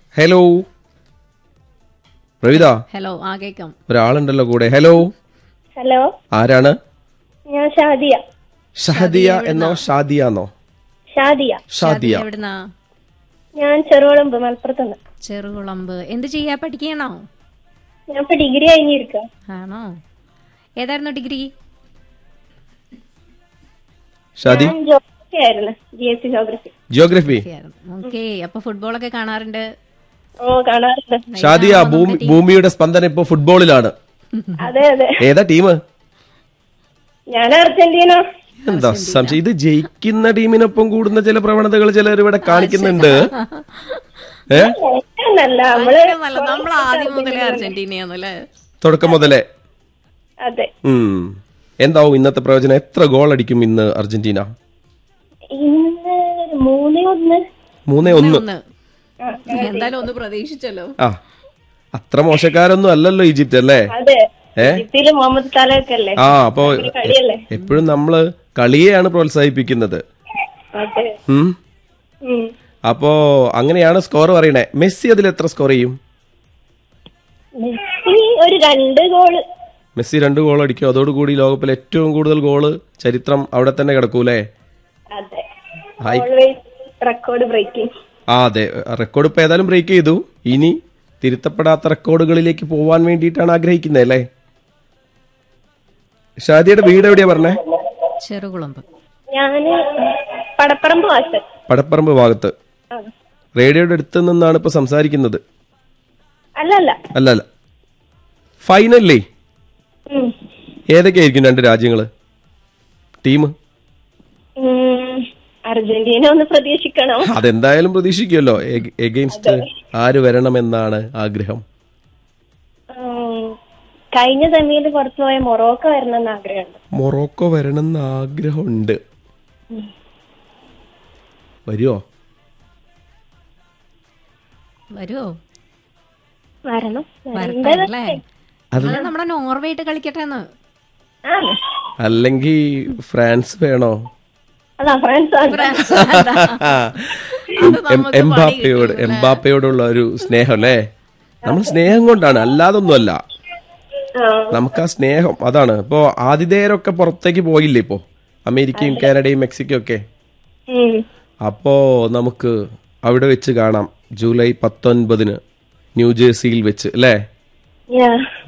Hello Pravitha hello ആ കേക്കാം ഒരാളുണ്ടല്ലോ കൂടെ ഹലോ ഹലോ ആരാണ് ഞാൻ ഷാദിയ ഷഹദിയ എന്നോ ഷാദിയ എന്നോ ഷാദിയ ഷാദിയ എവിടുന്നാ ഞാൻ ചെറുകുളമ്പ് മലപ്പുറത്തുനിന്ന് ചെറുകുളമ്പ് എന്ത് ചെയ്യാ പഠിക്കണോ ഞാൻ ഇപ്പൊ ഡിഗ്രി കഴിഞ്ഞിരിക്ക ആണോ ഏതായിരുന്നു ഡിഗ്രി ഷാദി ഞാൻ ജോഗ്രഫി ആയിരുന്നു G S C geography geography okay അപ്പൊ ഫുട്ബോളൊക്കെ കാണാറുണ്ട് ഓ കാണാറുണ്ട് ഷാദിയ ഭൂമി ഭൂമിയുടെ സ്പന്ദനം ഇപ്പൊ ഫുട്ബോളിലാണ് അതെ അതെ ഏതാ ടീം ഞാൻ അർജന്റീന എന്താ സംശയം ഇത് ജയിക്കുന്ന ടീമിനൊപ്പം കൂടുന്ന ചില പ്രവണതകൾ ചിലർ ഇവിടെ കാണിക്കുന്നുണ്ട് ഏ എന്നല്ല നമ്മള് നല്ല നമ്മൾ ആദ്യം മുതലേ അർജന്റീനയാന്നല്ലേ തുടക്കം മുതലേ അതെ ഉം എന്താവും ഇന്നത്തെ പ്രവചനം എത്ര ഗോൾ അടിക്കും ഇന്ന് അർജന്റീന ഇന്ന് ഒരു മൂന്നേ ഒന്ന് മൂന്നേ ഒന്ന് ഒന്ന് എന്തായാലും ഒന്ന് പ്രതീക്ഷിച്ചല്ലോ ആ അത്ര മോശക്കാരൊന്നും അല്ലല്ലോ ഈജിപ്റ്റ് അല്ലേ അതെ ഏ? ഇതില് മുഹമ്മദ് താലൊക്കെ അല്ലേ ആ അപ്പോ കളിയല്ലേ എപ്പോഴും നമ്മള് കളിയെയാണ് പ്രോത്സാഹിപ്പിക്കുന്നത് അതെ ഉം ഉം. അപ്പോ അങ്ങനെയാണ് സ്കോർ പറയണേ മെസ്സി അതിൽ എത്ര സ്കോർ ചെയ്യും മെസ്സി ഒരു രണ്ട് ഗോള് മെസ്സി രണ്ട് ഗോൾ അടിക്കും അതോടുകൂടി ലോകകപ്പിൽ ഏറ്റവും കൂടുതൽ ഗോള് ചരിത്രം അവിടെ തന്നെ കിടക്കൂലേ അതെ ഹായ് ഓൾവേസ് റെക്കോർഡ് ബ്രേക്കിംഗ് ആ അതെ റെക്കോർഡ് ഇപ്പൊ ഏതായാലും ബ്രേക്ക് ചെയ്തു ഇനി തിരുത്തപ്പെടാത്ത റെക്കോർഡുകളിലേക്ക് പോവാൻ വേണ്ടിയിട്ടാണ് ആഗ്രഹിക്കുന്നത് അല്ലേ ഷാദിയുടെ വീട് എവിടെയാ പറഞ്ഞേ ചെറുകുളമ്പ് ഞാന് പടപ്പറമ്പ് വാസൻ പടപ്പറമ്പ് ഭാഗത്ത് ആ. റേഡിയോയുടെ അടുത്ത് നിന്നാണ് ഇപ്പൊ സംസാരിക്കുന്നത് അല്ല അല്ല അല്ല അല്ല ഫൈനലേ ഉം. ഏതൊക്കെയായിരിക്കും രണ്ട് രാജ്യങ്ങള് ടീം ഉം. അർജന്റീന ഒന്ന് പ്രതീക്ഷിക്കണം അതെന്തായാലും പ്രതീക്ഷിക്കുമല്ലോ എഗെയിൻസ്റ്റ് ആര് വരണമെന്നാണ് ആഗ്രഹം ഉം. കഴിഞ്ഞ സെമിയിൽ പുറത്തു പോയ മൊറോക്ക വരണമെന്ന് ആഗ്രഹമുണ്ട് മൊറോക്കോ വരണമെന്ന് ആഗ്രഹമുണ്ട് വരുമോ വരുവോ വരണം വരട്ടെ അല്ലേ അത് നമ്മുടെ നോർവേ ആയിട്ട് കളിക്കട്ടെ എന്ന് ആ. അല്ലെങ്കിൽ ഫ്രാൻസ് വേണോ അതാ ഫ്രാൻസ് ആണ്. എം- എം- എംബാപ്പയോട് എംബാപ്പയോടുള്ള ഒരു സ്നേഹം അല്ലേ നമ്മൾ സ്നേഹം കൊണ്ടാണ് അല്ലാതൊന്നുമല്ല ആ. നമുക്ക് ആ സ്നേഹം അതാണ് ഇപ്പോ ആതിഥേയരൊക്കെ പുറത്തേക്ക് പോയില്ലേ ഇപ്പോ അമേരിക്കയും കാനഡയും മെക്സിക്കോ ഒക്കെ ഉം. അപ്പോ നമുക്ക് അവിടെ വെച്ച് കാണാം ജൂലൈ പത്തൊൻപതിന് ന്യൂജേഴ്സിയിൽ വെച്ച് അല്ലേ Yeah.